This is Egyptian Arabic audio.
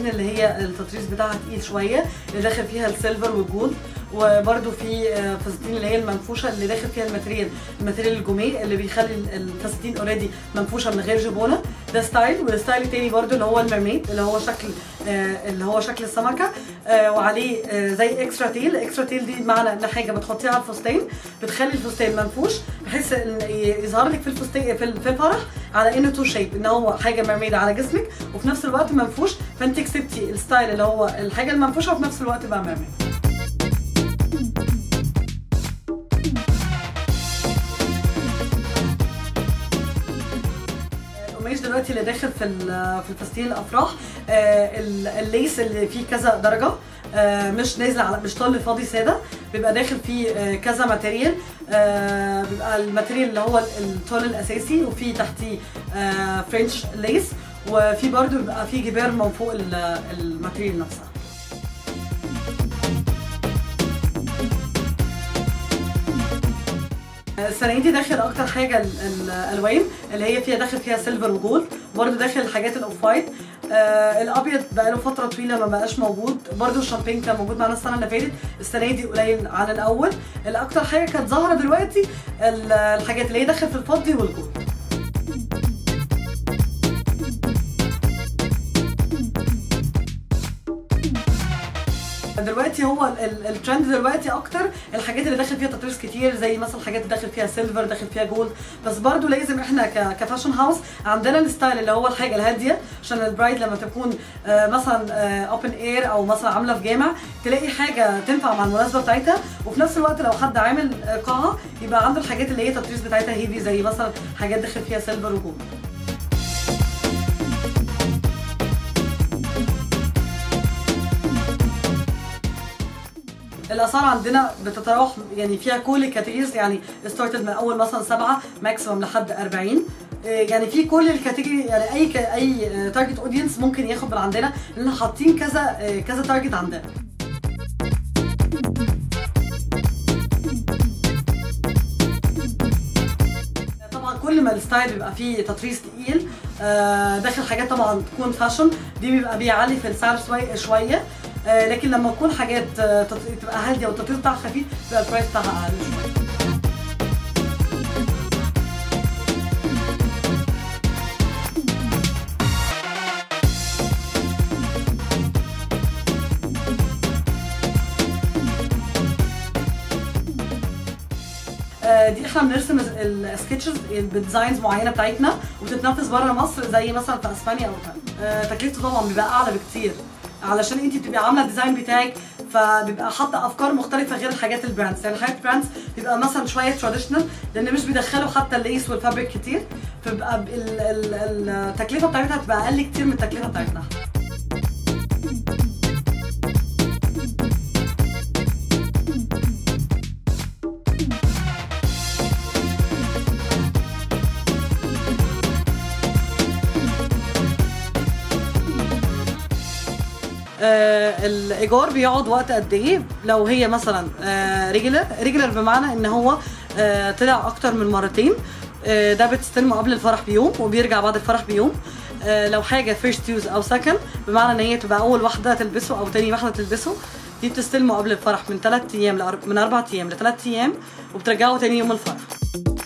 الفساتين اللي هي التطريز بتاعها تقيل شويه اللي داخل فيها السيلفر والجولد وبرده في آه، فساتين اللي هي المنفوشه اللي داخل فيها الماتريال الماتريال الجوميه اللي بيخلي ال- الفساتين اوريدي منفوشه من غير جبونه ده ستايل والستايل التاني برده اللي هو الميرميد اللي هو شكل آه، اللي هو شكل السمكه آه، وعليه آه، زي اكسترا تيل اكسترا تيل دي بمعنى ان حاجه بتحطيها على الفستان بتخلي الفستان منفوش بحيث ان ي- يظهر لك في الفستان في ال- في الفرح على انه تو شيب ان هو حاجه ميرميد على جسمك وفي نفس الوقت منفوش فانت كسبتي الستايل اللي هو الحاجه المنفوشه وفي نفس الوقت بقى ميرميد القماش دلوقتي اللي داخل في ال- في الفساتين الافراح آه، ال- الليس اللي فيه كذا درجه آه، مش نازل على مش طل فاضي ساده بيبقى داخل فيه آه، كذا ماتيريال آه، بيبقى الماتيريال اللي هو الطول الاساسي وفي تحتيه آه، فرنش ليس وفي برضو بيبقى فيه جبار من فوق ال- الماتيريال نفسها السنه دي داخل اكتر حاجه ال- الالوان اللي هي فيها داخل فيها سيلفر وجولد برضه داخل الحاجات الاوف وايت آه الابيض بقى له فتره طويله ما بقاش موجود برضه الشامبين كان موجود معانا السنه اللي فاتت السنه دي قليل عن الاول الاكتر حاجه كانت ظاهره دلوقتي ال- الحاجات اللي هي داخل في الفضي والجولد دلوقتي هو ال- ال- الترند دلوقتي اكتر الحاجات اللي داخل فيها تطريز كتير زي مثلا الحاجات اللي داخل فيها سيلفر داخل فيها جولد بس برضو لازم احنا ك- كفاشن هاوس عندنا الستايل اللي هو الحاجه الهاديه عشان البرايد لما تكون آه، مثلا اوبن اير او مثلا عامله في جامع تلاقي حاجه تنفع مع المناسبه بتاعتها وفي نفس الوقت لو حد عامل آه، قاعه يبقى عنده الحاجات اللي هي التطريز بتاعتها هيفي زي مثلا حاجات داخل فيها سيلفر وجولد الاسعار عندنا بتتراوح يعني فيها كل الكاتيجوريز يعني ستارتد من اول مثلا سبعه ماكسيمم لحد 40 إيه يعني في كل الكاتيجوري يعني اي ك- اي تارجت اودينس ممكن ياخد من عندنا لان حاطين كذا إيه، كذا تارجت عندنا طبعا كل ما الستايل بيبقى فيه تطريز تقيل آه، داخل حاجات طبعا تكون فاشن دي بيبقى بيعلي في السعر شويه شويه آه، لكن لما تكون حاجات آه، تط- تبقى هاديه والتطريز بتاعها خفيف بيبقى البرايس بتاعها اقل شويه آه، دي احنا بنرسم السكتشز بالديزاينز معينه بتاعتنا وبتتنفذ بره مصر زي مثلا في اسبانيا او ايطاليا آه، تكلفته طبعا بيبقى اعلى بكتير علشان انت بتبقي عامله الديزاين بتاعك فبيبقى حاطه افكار مختلفه غير الحاجات البراندز يعني الحاجات البراندز بيبقى مثلا شويه تراديشنال لان مش بيدخلوا حتى الليس والفابريك كتير فبيبقى ال- ال- التكلفه بتاعتها بتبقى اقل كتير من التكلفه بتاعتنا آه، الايجار بيقعد وقت قد ايه لو هي مثلا ريجولر ريجولر بمعنى ان هو آه، طلع اكتر من مرتين آه، ده بتستلمه قبل الفرح بيوم وبيرجع بعد الفرح بيوم آه، لو حاجه فيرست يوز او سكند بمعنى ان هي تبقى اول واحده تلبسه او تاني واحده تلبسه دي بتستلمه قبل الفرح من 3 ايام لأر... من 4 ايام ل 3 ايام وبترجعه تاني يوم الفرح